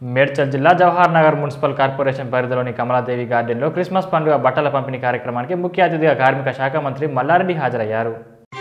మేడ్చల్ జిల్లా Jawahar Nagar municipal corporation పరిధిలోని కమలాదేవి గార్డెన్లో క్రిస్మస్ పండుగ బట్టల పంపిణీ కార్యక్రమానికి ముఖ్య అతిథిగా కార్మిక శాఖ మంత్రి మల్లారెడ్డి హాజరయ్యారు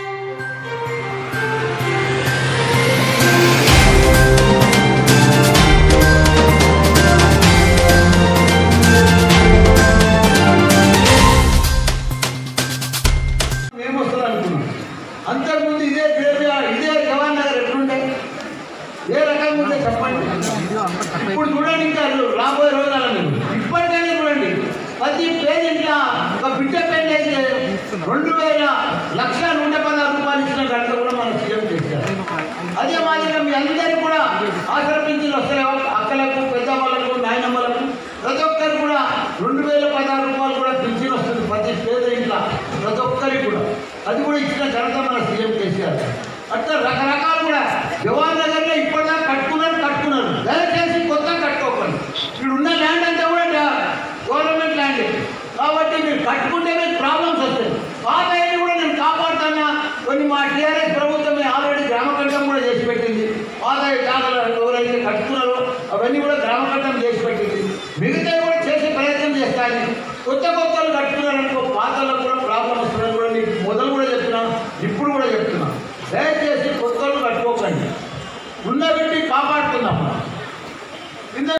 మేము వస్తుంది అనుకున్నాం అంతకుముందు ఇదే గ్రేవియా ఇదే జవాన్ నగర్ ఎట్లుండే ఏ రకంగా ఉంటే చెప్పండి ఇప్పుడు చూడండి ఇంకా రాబోయే రోజుల ఇప్పటికైనా చూడండి ప్రతి పేరెంట్ల ఒక బిడ్డ పెళ్లి అయితే రెండు వేల లక్ష నూట పదహారు రూపాయలు ఇచ్చిన గంట కూడా మనం సీఎం చేశారు అదే మాదిరిగా మీ అందరికీ కూడా ఆశ్రమించిన వస్తలేవా అక్కలకు పెద్దవాళ్ళకు నాయనమ్మలకు ప్రతి ఒక్కరు కూడా రెండు వేల పదహారు రూపాయలు కూడా పింఛన్ వస్తుంది ప్రతి పేద ఇంట్లో ప్రతి ఒక్కరికి కూడా అది కూడా ఇచ్చిన ఘనత మన సీఎం కేసీఆర్ అట్లా రకరకాలు కూడా జవాన్ నగర్లో ఇప్పటిదాకా కట్టుకున్నారు కట్టుకున్నారు దయచేసి కొత్త కట్టుకోకండి ఇక్కడ ఉన్న ల్యాండ్ అంతా కూడా గవర్నమెంట్ ల్యాండ్ కాబట్టి మీరు కట్టుకుంటే మీకు ప్రాబ్లమ్స్ వస్తాయి పాత ఏది కూడా నేను కాపాడుతానా కొన్ని మా టీఆర్ఎస్ ప్రభుత్వమే ఆల్రెడీ గ్రామకంఠం కూడా చేసి పెట్టింది పాత జాగాలు ఎవరైతే కట్టుకున్నారో అవన్నీ కూడా గ్రామకంఠం చేసి పెట్టింది మిగతా కూడా చేసే ప్రయత్నం చేస్తాను కొత్త కొత్తలు కట్టుకున్నారనుకో పాతలకు